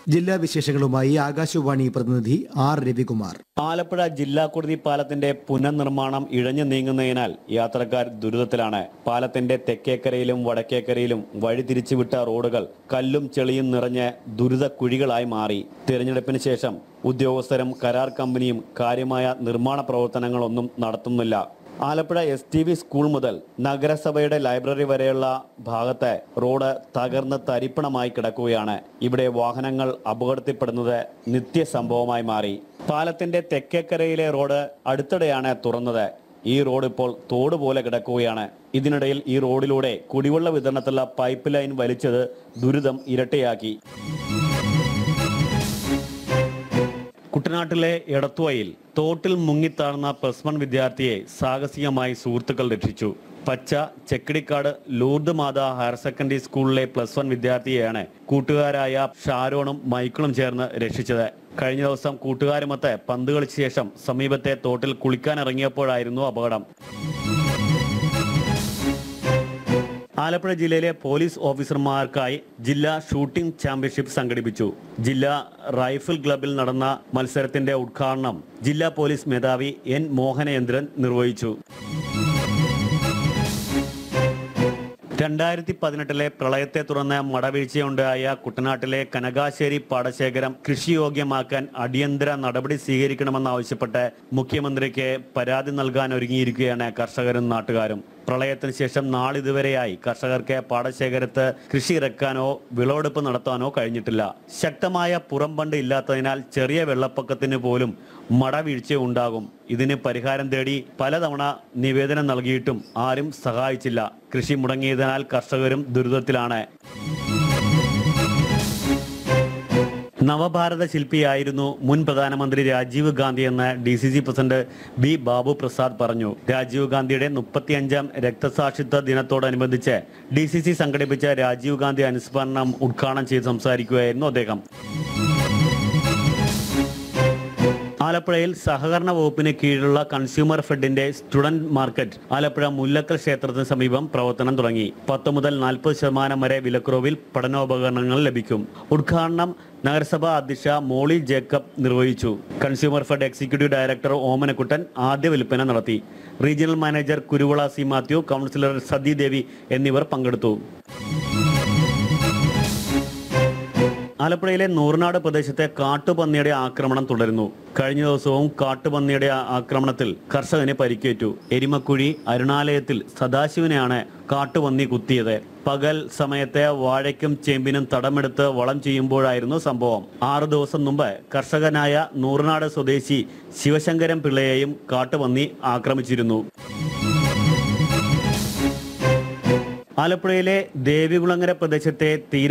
ജില്ലാ വിശേഷങ്ങളുമായി ആകാശവാണി പ്രതിനിധി ആർ രവികുമാർ ആലപ്പുഴ ജില്ലാ കുടുതി പാലത്തിന്റെ പുനർനിർമ്മാണം ഇഴഞ്ഞു നീങ്ങുന്നതിനാൽ യാത്രക്കാർ ദുരിതത്തിലാണ് പാലത്തിന്റെ തെക്കേക്കരയിലും വടക്കേക്കരയിലും വഴി തിരിച്ചുവിട്ട റോഡുകൾ കല്ലും ചെളിയും നിറഞ്ഞ് ദുരിത കുഴികളായി മാറി തിരഞ്ഞെടുപ്പിന് ശേഷം ഉദ്യോഗസ്ഥരും കരാർ കമ്പനിയും കാര്യമായ നിർമ്മാണ പ്രവർത്തനങ്ങളൊന്നും നടത്തുന്നില്ല Alappuzha S T V school മുതൽ നഗരസഭയുടെ ലൈബ്രറി വരെയുള്ള ഭാഗത്തെ റോഡ് തകർന്ന് തരിപ്പണമായി കിടക്കുകയാണ് ഇവിടെ വാഹനങ്ങൾ അപകടത്തിൽപ്പെടുന്നത് നിത്യസംഭവമായി മാറി പാലത്തിന്റെ തെക്കേക്കരയിലെ റോഡ് അടുത്തിടെയാണ് തുറന്നത് ഈ റോഡ് ഇപ്പോൾ തോട് പോലെ കിടക്കുകയാണ് ഇതിനിടയിൽ ഈ റോഡിലൂടെ കുടിവെള്ള വിതരണത്തിലുള്ള പൈപ്പ് ലൈൻ വലിച്ചത് ദുരിതം ഇരട്ടിയാക്കി കുട്ടനാട്ടിലെ എടത്തുവയിൽ തോട്ടിൽ മുങ്ങിത്താഴ്ന്ന പ്ലസ് വൺ വിദ്യാർത്ഥിയെ സാഹസികമായി സുഹൃത്തുക്കൾ രക്ഷിച്ചു പച്ച Chekkidikkad Lourdes Matha higher secondary സ്കൂളിലെ പ്ലസ് വൺ വിദ്യാർത്ഥിയെയാണ് കൂട്ടുകാരായ ഷാരോണും മൈക്കിളും ചേർന്ന് രക്ഷിച്ചത് കഴിഞ്ഞ ദിവസം കൂട്ടുകാരുമൊത്ത് പന്ത് കളിച്ച ശേഷം സമീപത്തെ തോട്ടിൽ കുളിക്കാനിറങ്ങിയപ്പോഴായിരുന്നു അപകടം ആലപ്പുഴ ജില്ലയിലെ പോലീസ് ഓഫീസർമാർക്കായി ജില്ലാ ഷൂട്ടിംഗ് ചാമ്പ്യൻഷിപ്പ് സംഘടിപ്പിച്ചു ജില്ലാ റൈഫിൾ ക്ലബിൽ നടന്ന മത്സരത്തിന്റെ ഉദ്ഘാടനം ജില്ലാ പോലീസ് മേധാവി എൻ മോഹനേന്ദ്രൻ നിർവഹിച്ചു രണ്ടായിരത്തി പതിനെട്ടിലെ പ്രളയത്തെ തുടർന്ന് മടവീഴ്ചയുണ്ടായ കുട്ടനാട്ടിലെ കനകാശ്ശേരി പാടശേഖരം കൃഷിയോഗ്യമാക്കാൻ അടിയന്തര നടപടി സ്വീകരിക്കണമെന്നാവശ്യപ്പെട്ട് മുഖ്യമന്ത്രിക്ക് പരാതി നൽകാൻ ഒരുങ്ങിയിരിക്കുകയാണ് കർഷകരും നാട്ടുകാരും പ്രളയത്തിന് ശേഷം നാളിതുവരെയായി കർഷകർക്ക് പാടശേഖരത്ത് കൃഷി ഇറക്കാനോ വിളവെടുപ്പ് നടത്താനോ കഴിഞ്ഞിട്ടില്ല ശക്തമായ പുറംബണ്ട് ഇല്ലാത്തതിനാൽ ചെറിയ വെള്ളപ്പൊക്കത്തിന് പോലും മടവീഴ്ച ഉണ്ടാകും ഇതിന് പരിഹാരം തേടി പലതവണ നിവേദനം നൽകിയിട്ടും ആരും സഹായിച്ചില്ല കൃഷി മുടങ്ങിയതിനാൽ കർഷകരും ദുരിതത്തിലാണ് നവഭാരത ശില്പിയായിരുന്നു മുൻ പ്രധാനമന്ത്രി രാജീവ് ഗാന്ധി എന്ന് D C C president B Babu Prasad പറഞ്ഞു രാജീവ് ഗാന്ധിയുടെ മുപ്പത്തിയഞ്ചാം രക്തസാക്ഷിത്വ ദിനത്തോടനുബന്ധിച്ച് ഡി സി സി സംഘടിപ്പിച്ച രാജീവ് ഗാന്ധി അനുസ്മരണം ഉദ്ഘാടനം ചെയ്ത് സംസാരിക്കുകയായിരുന്നു അദ്ദേഹം ആലപ്പുഴയിൽ സഹകരണ വകുപ്പിന് കീഴിലുള്ള കൺസ്യൂമർ ഫെഡിന്റെ സ്റ്റുഡന്റ് മാർക്കറ്റ് ആലപ്പുഴ മുല്ലക്കൽ ക്ഷേത്രത്തിന് സമീപം പ്രവർത്തനം തുടങ്ങി പത്ത് മുതൽ നാൽപ്പത് ശതമാനം വരെ വിലക്കുറവിൽ പഠനോപകരണങ്ങൾ ലഭിക്കും ഉദ്ഘാടനം നഗരസഭാ അധ്യക്ഷ മോളി ജേക്കബ് നിർവഹിച്ചു consumer fed executive director Omanakkuttan ആദ്യ വിൽപ്പന നടത്തി regional manager Kuruvila C Mathew councillor Sathi Devi എന്നിവർ പങ്കെടുത്തു ആലപ്പുഴയിലെ നൂറിനാട് പ്രദേശത്തെ കാട്ടുപന്നിയുടെ ആക്രമണം തുടരുന്നു കഴിഞ്ഞ ദിവസവും കാട്ടുപന്നിയുടെ ആ- ആക്രമണത്തിൽ കർഷകന് പരിക്കേറ്റു എരിമക്കുഴി അരുണാലയത്തിൽ സദാശിവനെയാണ് കാട്ടുപന്നി കുത്തിയത് പകൽ സമയത്തെ വാഴയ്ക്കും ചേമ്പിനും തടമെടുത്ത് വളം ചെയ്യുമ്പോഴായിരുന്നു സംഭവം ആറു ദിവസം മുമ്പ് കർഷകനായ നൂറിനാട് സ്വദേശി ശിവശങ്കരൻ പിള്ളയെയും കാട്ടുപന്നി ആക്രമിച്ചിരുന്നു ആലപ്പുഴയിലെ ദേവികുളങ്ങര പ്രദേശത്തെ തീര